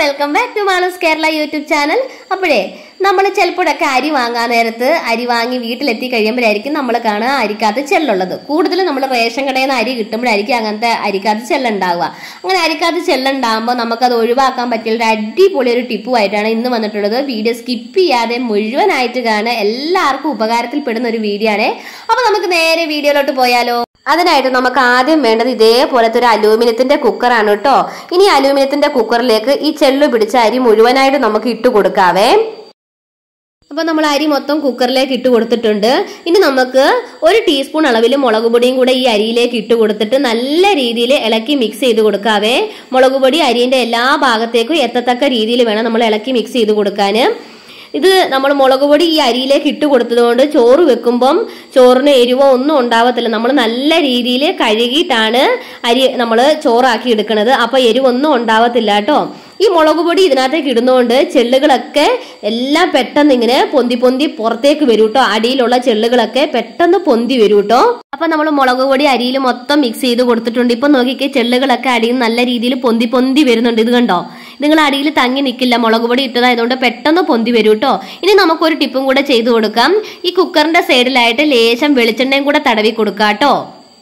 welcome back to Maloos Kerala YouTube channel അപ്പോഴേ നമ്മൾ ചിലപ്പോഴൊക്കെ അരി വാങ്ങാൻ നേരത്ത് അരി വാങ്ങി വീട്ടിലെത്തി കഴിയുമ്പോഴായിരിക്കും നമ്മൾ കാണുക അരിക്കകത്ത് ചെല്ലുള്ളത് കൂടുതലും നമ്മൾ റേഷൻ കടയിൽ നിന്ന് അരി കിട്ടുമ്പോഴായിരിക്കും അങ്ങനത്തെ അരിക്കകത്ത് ചെല്ലുണ്ടാവുക അങ്ങനെ അരിക്കകത്ത് ചെല്ലുണ്ടാകുമ്പോൾ നമുക്കത് ഒഴിവാക്കാൻ പറ്റിയ ഒരു അടിപൊളി ഒരു ടിപ്പുമായിട്ടാണ് ഇന്ന് വന്നിട്ടുള്ളത് വീഡിയോ സ്കിപ്പ് ചെയ്യാതെ മുഴുവനായിട്ട് കാണുക എല്ലാവർക്കും ഉപകാരത്തിൽ പെടുന്ന ഒരു വീഡിയോ ആണ് അപ്പൊ നമുക്ക് നേരെ വീഡിയോയിലോട്ട് പോയാലോ അതിനായിട്ട് നമുക്ക് ആദ്യം വേണ്ടത് ഇതേപോലത്തെ ഒരു അലൂമിനിയത്തിന്റെ കുക്കറാണ് കേട്ടോ ഇനി അലൂമിനിയത്തിന്റെ കുക്കറിലേക്ക് ഈ ചെള്ളു പിടിച്ച അരി മുഴുവനായിട്ട് നമുക്ക് ഇട്ട് കൊടുക്കാവേ അപ്പൊ നമ്മൾ അരി മൊത്തം കുക്കറിലേക്ക് ഇട്ട് കൊടുത്തിട്ടുണ്ട് ഇനി നമുക്ക് ഒരു ടീസ്പൂൺ അളവിൽ മുളക് പൊടിയും കൂടെ ഈ അരിയിലേക്ക് ഇട്ട് കൊടുത്തിട്ട് നല്ല രീതിയിൽ ഇളക്കി മിക്സ് ചെയ്ത് കൊടുക്കാവേ മുളക് പൊടി അരിന്റെ എല്ലാ ഭാഗത്തേക്കും എത്തത്തക്ക രീതിയിൽ വേണം നമ്മൾ ഇളക്കി മിക്സ് ചെയ്ത് കൊടുക്കാൻ ഇത് നമ്മൾ മുളക് പൊടി ഈ അരിയിലേക്ക് ഇട്ട് കൊടുത്തതുകൊണ്ട് ചോറ് വെക്കുമ്പം ചോറിന് എരിവോ ഒന്നും ഉണ്ടാവത്തില്ല നമ്മൾ നല്ല രീതിയിൽ കഴുകിയിട്ടാണ് അരി നമ്മൾ ചോറാക്കി എടുക്കുന്നത് അപ്പൊ എരിവൊന്നും ഉണ്ടാവത്തില്ല കേട്ടോ ഈ മുളക് പൊടി ഇതിനകത്തേക്ക് ഇടുന്നതുകൊണ്ട് ചെള്ളുകളൊക്കെ എല്ലാം പെട്ടെന്ന് ഇങ്ങനെ പൊന്തി പൊന്തി പുറത്തേക്ക് വരും കേട്ടോ അടിയിലുള്ള ചെള്ളുകളൊക്കെ പെട്ടെന്ന് പൊന്തി വരും കേട്ടോ അപ്പൊ നമ്മൾ മുളക് പൊടി അരിയിൽ മൊത്തം മിക്സ് ചെയ്ത് കൊടുത്തിട്ടുണ്ട് ഇപ്പൊ നോക്കിക്കേ ചെള്ളുകളൊക്കെ അടിയിൽ നല്ല രീതിയിൽ പൊന്തി പൊന്തി വരുന്നുണ്ട് ഇത് കണ്ടോ നിങ്ങൾ അടിയിൽ തങ്ങി നിൽക്കില്ല മുളക് പൊടി ഇട്ടതായതുകൊണ്ട് പെട്ടെന്ന് പൊന്തി വരും കേട്ടോ ഇനി നമുക്കൊരു ടിപ്പും കൂടെ ചെയ്തു കൊടുക്കാം ഈ കുക്കറിന്റെ സൈഡിലായിട്ട് ലേശം വെളിച്ചെണ്ണയും കൂടെ തടവി കൊടുക്കാം കേട്ടോ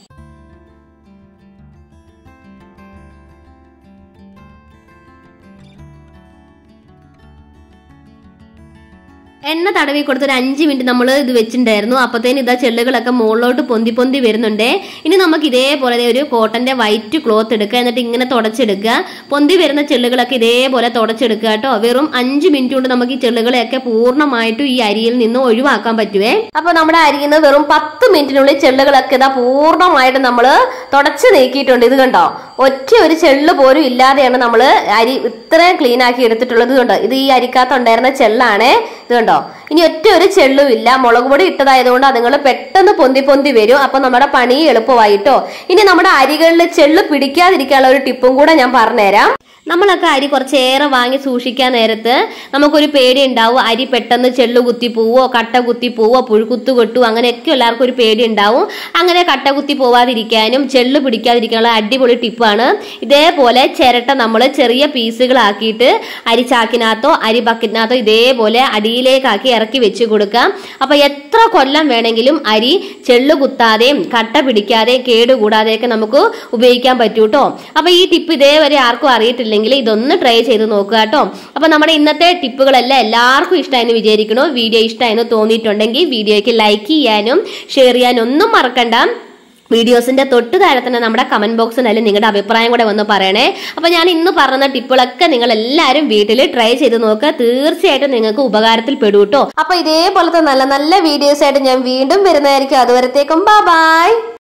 എണ്ണ തടവി കൊടുത്ത് ഒരു അഞ്ച് മിനിറ്റ് നമ്മൾ ഇത് വെച്ചിട്ടുണ്ടായിരുന്നു അപ്പത്തേന് ഇതാ ചെള്ളുകളൊക്കെ മുകളിലോട്ട് പൊന്തി പൊന്തി വരുന്നുണ്ട് ഇനി നമുക്ക് ഇതേപോലെ ദേ ഒരു കോട്ടന്റെ വൈറ്റ് ക്ലോത്ത് എടുക്കുക എന്നിട്ട് ഇങ്ങനെ തുടച്ചെടുക്കുക പൊന്തി വരുന്ന ചെള്ളുകളൊക്കെ ഇതേപോലെ തുടച്ചെടുക്കുക കേട്ടോ വെറും അഞ്ച് മിനിറ്റ് കൊണ്ട് നമുക്ക് ഈ ചെള്ളുകളെയൊക്കെ പൂർണ്ണമായിട്ടും ഈ അരിയിൽ നിന്ന് ഒഴിവാക്കാൻ പറ്റുവേ അപ്പൊ നമ്മുടെ അരിയിൽ നിന്ന് വെറും പത്ത് മിനിറ്റിനുള്ളിൽ ചെള്ളുകളൊക്കെ ഇതാ പൂർണ്ണമായിട്ട് നമ്മൾ തുടച്ച് നീക്കിയിട്ടുണ്ട് ഇത് കണ്ടോ ഒറ്റ ഒരു ചെള്ള് പോലും ഇല്ലാതെയാണ് നമ്മൾ അരി ഇത്രയും ക്ലീൻ ആക്കി എടുത്തിട്ടുള്ളത് കണ്ടോ ഇത് ഈ അരിക്കകത്ത് ഉണ്ടായിരുന്ന ചെള്ളാണേ ഇത് കണ്ടോ ഇനി ഒറ്റ ഒരു ചെള്ളും ഇല്ല മുളക് പൊടി ഇട്ടതായതുകൊണ്ട് അതുങ്ങൾ പെട്ടെന്ന് പൊന്തി പൊന്തി വരും അപ്പൊ നമ്മുടെ പണി എളുപ്പമായിട്ടോ ഇനി നമ്മുടെ അരികളിൽ ചെള്ള് പിടിക്കാതിരിക്കാനുള്ള ഒരു ടിപ്പും കൂടെ ഞാൻ പറഞ്ഞുതരാം നമ്മളൊക്കെ അരി കുറച്ചേറെ വാങ്ങി സൂക്ഷിക്കാൻ നേരത്ത് നമുക്കൊരു പേടി ഉണ്ടാവും അരി പെട്ടെന്ന് ചെള്ളു കുത്തി പോവോ കട്ട കുത്തി പോവോ പുഴുക്കുത്തു കൊട്ടുവോ അങ്ങനെയൊക്കെ എല്ലാവർക്കും ഒരു പേടി ഉണ്ടാവും അങ്ങനെ കട്ട കുത്തി പോവാതിരിക്കാനും ചെള്ളു പിടിക്കാതിരിക്കാനുള്ള അടിപൊളി ടിപ്പാണ് ഇതേപോലെ ചിരട്ട നമ്മൾ ചെറിയ പീസുകളാക്കിയിട്ട് അരി ചാക്കിനകത്തോ അരി ബക്കറ്റിനകത്തോ ഇതേപോലെ അടിയിലേക്കാക്കി ഇറക്കി വെച്ച് കൊടുക്കാം അപ്പൊ എത്ര കൊല്ലം വേണമെങ്കിലും അരി ചെള്ളു കുത്താതെയും കട്ട പിടിക്കാതെയും കേടുകൂടാതെയൊക്കെ നമുക്ക് ഉപയോഗിക്കാൻ പറ്റൂട്ടോ അപ്പൊ ഈ ടിപ്പ് ഇതേവരെ ആർക്കും അറിയിട്ടില്ലെങ്കിൽ ഇതൊന്ന് ട്രൈ ചെയ്ത് നോക്കുക കേട്ടോ അപ്പൊ നമ്മുടെ ഇന്നത്തെ ടിപ്പുകളെല്ലാം എല്ലാവർക്കും ഇഷ്ടമായെന്ന് വിചാരിക്കണോ വീഡിയോ ഇഷ്ടമായെന്ന് തോന്നിയിട്ടുണ്ടെങ്കിൽ വീഡിയോയ്ക്ക് ലൈക്ക് ചെയ്യാനും ഷെയർ ചെയ്യാനും ഒന്നും മറക്കണ്ട വീഡിയോസിന്റെ തൊട്ട് താഴെ തന്നെ നമ്മുടെ കമന്റ് ബോക്സിനായാലും നിങ്ങളുടെ അഭിപ്രായം കൂടെ വന്ന് പറയണേ അപ്പൊ ഞാൻ ഇന്ന് പറഞ്ഞ ടിപ്പുകളൊക്കെ നിങ്ങൾ എല്ലാവരും വീട്ടിൽ ട്രൈ ചെയ്ത് നോക്കുക തീർച്ചയായിട്ടും നിങ്ങൾക്ക് ഉപകാരത്തിൽ പെടും കേട്ടോ അപ്പൊ ഇതേപോലത്തെ നല്ല നല്ല വീഡിയോസ് ആയിട്ട് ഞാൻ വീണ്ടും വരുന്നതായിരിക്കും അതുവരത്തേക്കും ബൈ